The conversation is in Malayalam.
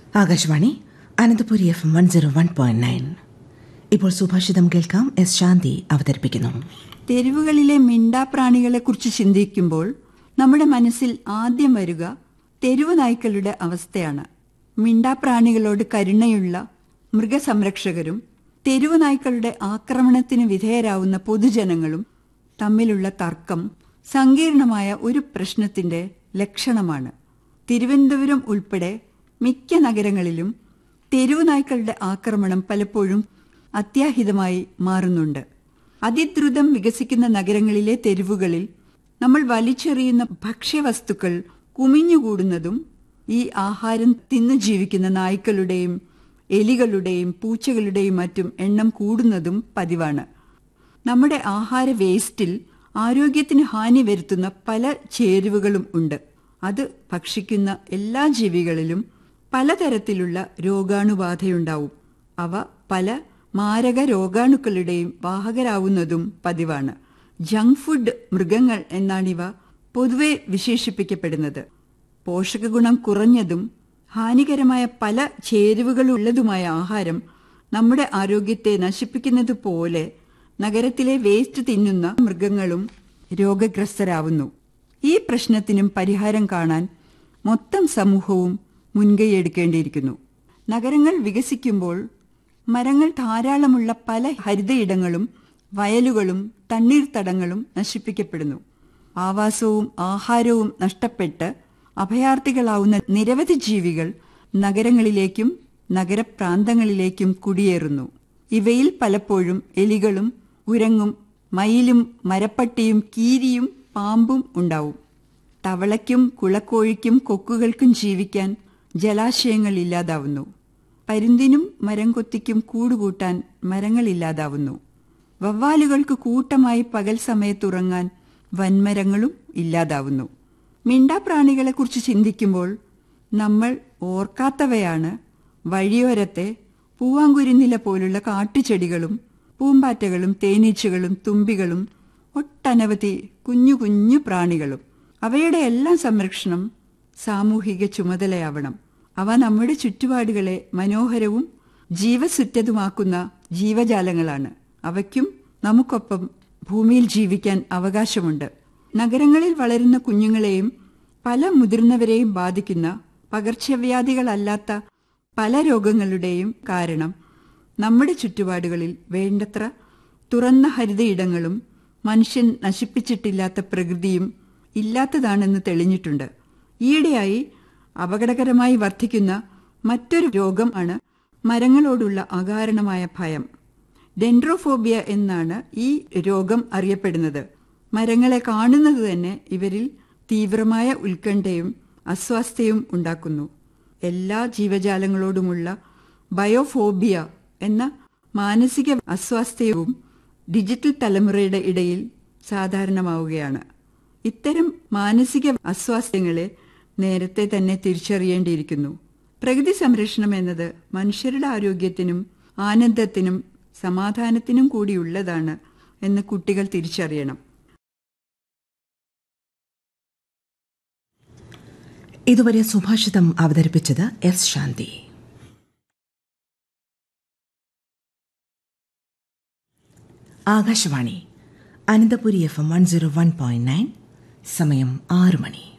Akashvani Ananthapuri F M one zero one point nine ഇപ്പോൾ സുഭാഷിതം കേൾക്കാം എസ് ശാന്തി അവതരിപ്പിക്കുന്നു തെരുവുകളിലെ മിണ്ടാപ്രാണികളെക്കുറിച്ച് ചിന്തിക്കുമ്പോൾ നമ്മുടെ മനസ്സിൽ ആദ്യം വരിക തെരുവ് നായ്ക്കളുടെ അവസ്ഥയാണ് മിണ്ടാപ്രാണികളോട് കരുണയുള്ള മൃഗസംരക്ഷകരും തെരുവ് നായ്ക്കളുടെ ആക്രമണത്തിന് വിധേയരാവുന്ന പൊതുജനങ്ങളും തമ്മിലുള്ള തർക്കം സങ്കീർണമായ ഒരു പ്രശ്നത്തിന്റെ ലക്ഷണമാണ് തിരുവനന്തപുരം ഉൾപ്പെടെ മിക്ക നഗരങ്ങളിലും തെരുവ് നായ്ക്കളുടെ ആക്രമണം പലപ്പോഴും അത്യാഹിതമായി മാറുന്നുണ്ട് അതിദ്രുതം വികസിക്കുന്ന നഗരങ്ങളിലെ തെരുവുകളിൽ നമ്മൾ വലിച്ചെറിയുന്ന ഭക്ഷ്യവസ്തുക്കൾ കുമിഞ്ഞുകൂടുന്നതും ഈ ആഹാരം തിന്നു ജീവിക്കുന്ന നായ്ക്കളുടെയും എലികളുടെയും പൂച്ചകളുടെയും മറ്റും എണ്ണം കൂടുന്നതും പതിവാണ് നമ്മുടെ ആഹാര വേസ്റ്റിൽ ആരോഗ്യത്തിന് ഹാനി വരുത്തുന്ന പല ചേരുവകളും ഉണ്ട് അത് ഭക്ഷിക്കുന്ന എല്ലാ ജീവികളിലും പലതരത്തിലുള്ള രോഗാണുബാധയുണ്ടാവും അവ പല മാരക രോഗാണുക്കളുടെയും വാഹകരാവുന്നതും പതിവാണ് ജങ്ക് ഫുഡ് മൃഗങ്ങൾ എന്നാണിവ പൊതുവെ വിശേഷിപ്പിക്കപ്പെടുന്നത് പോഷകഗുണം കുറഞ്ഞതും ഹാനികരമായ പല ചേരുവകളുള്ളതുമായ ആഹാരം നമ്മുടെ ആരോഗ്യത്തെ നശിപ്പിക്കുന്നത് പോലെ നഗരത്തിലെ വേസ്റ്റ് തിന്നുന്ന മൃഗങ്ങളും രോഗഗ്രസ്തരാവുന്നു ഈ പ്രശ്നത്തിനും പരിഹാരം കാണാൻ മൊത്തം സമൂഹവും മുൻകൈയെടുക്കേണ്ടിയിരിക്കുന്നു നഗരങ്ങൾ വികസിക്കുമ്പോൾ മരങ്ങൾ ധാരാളമുള്ള പല ഹരിതയിടങ്ങളും വയലുകളും തണ്ണീർത്തടങ്ങളും നശിപ്പിക്കപ്പെടുന്നു ആവാസവും ആഹാരവും നഷ്ടപ്പെട്ട് അഭയാർത്ഥികളാവുന്ന നിരവധി ജീവികൾ നഗരങ്ങളിലേക്കും നഗരപ്രാന്തങ്ങളിലേക്കും കുടിയേറുന്നു ഇവയിൽ പലപ്പോഴും എലികളും ഉരങ്ങും മയിലും മരപ്പട്ടിയും കീരിയും പാമ്പും ഉണ്ടാവും തവളയ്ക്കും കുളക്കോഴിക്കും കൊക്കുകൾക്കും ജീവിക്കാൻ ജലാശയങ്ങൾ ഇല്ലാതാവുന്നു പരുന്തിനും മരം കൊത്തിക്കും കൂടുകൂട്ടാൻ മരങ്ങളില്ലാതാവുന്നു വവ്വാലുകൾക്ക് കൂട്ടമായി പകൽ സമയത്തുറങ്ങാൻ വൻമരങ്ങളും ഇല്ലാതാവുന്നു മിണ്ടാപ്രാണികളെക്കുറിച്ച് ചിന്തിക്കുമ്പോൾ നമ്മൾ ഓർക്കാത്തവയാണ് വഴിയോരത്തെ പൂവാങ്കുരുന്നില പോലുള്ള കാട്ടുചെടികളും പൂമ്പാറ്റകളും തേനീച്ചകളും തുമ്പികളും ഒട്ടനവധി കുഞ്ഞു കുഞ്ഞു പ്രാണികളും അവയുടെ എല്ലാം സംരക്ഷണം സാമൂഹിക ചുമതലയാവണം അവ നമ്മുടെ ചുറ്റുപാടുകളെ മനോഹരവും ജീവസുറ്റതുമാക്കുന്ന ജീവജാലങ്ങളാണ് അവയ്ക്കും നമുക്കൊപ്പം ഭൂമിയിൽ ജീവിക്കാൻ അവകാശമുണ്ട് നഗരങ്ങളിൽ വളരുന്ന കുഞ്ഞുങ്ങളെയും പല മുതിർന്നവരെയും ബാധിക്കുന്ന പകർച്ചവ്യാധികളല്ലാത്ത പല രോഗങ്ങളുടെയും കാരണം നമ്മുടെ ചുറ്റുപാടുകളിൽ വേണ്ടത്ര തുറന്ന ഹരിതയിടങ്ങളും മനുഷ്യൻ നശിപ്പിച്ചിട്ടില്ലാത്ത പ്രകൃതിയും ഇല്ലാത്തതാണെന്ന് തെളിഞ്ഞിട്ടുണ്ട് ഈയിടെയായി അപകടകരമായി വർദ്ധിക്കുന്ന മറ്റൊരു രോഗമാണ് മരങ്ങളോടുള്ള അകാരണമായ ഭയം ഡെൻഡ്രോഫോബിയ എന്നാണ് ഈ രോഗം അറിയപ്പെടുന്നത് മരങ്ങളെ കാണുന്നത് തന്നെ ഇവരിൽ തീവ്രമായ ഉത്കണ്ഠയും അസ്വാസ്ഥ്യവും ഉണ്ടാക്കുന്നു എല്ലാ ജീവജാലങ്ങളോടുമുള്ള ബയോഫോബിയ എന്ന മാനസിക അസ്വാസ്ഥ്യവും ഡിജിറ്റൽ തലമുറയുടെ ഇടയിൽ സാധാരണമാവുകയാണ് ഇത്തരം മാനസിക അസ്വാസ്ഥ്യങ്ങളെ നേരത്തെ തന്നെ തിരിച്ചറിയേണ്ടിയിരിക്കുന്നു പ്രകൃതി സംരക്ഷണം എന്നത് മനുഷ്യരുടെ ആരോഗ്യത്തിനും ആനന്ദത്തിനും സമാധാനത്തിനും കൂടിയുള്ളതാണ് എന്ന് കുട്ടികൾ തിരിച്ചറിയണം ഇതുവരെ സുഭാഷിതം അവതരിപ്പിച്ചത് S Shanthi Akashvani Ananthapuri F M one zero one point nine സമയം ആറ് മണി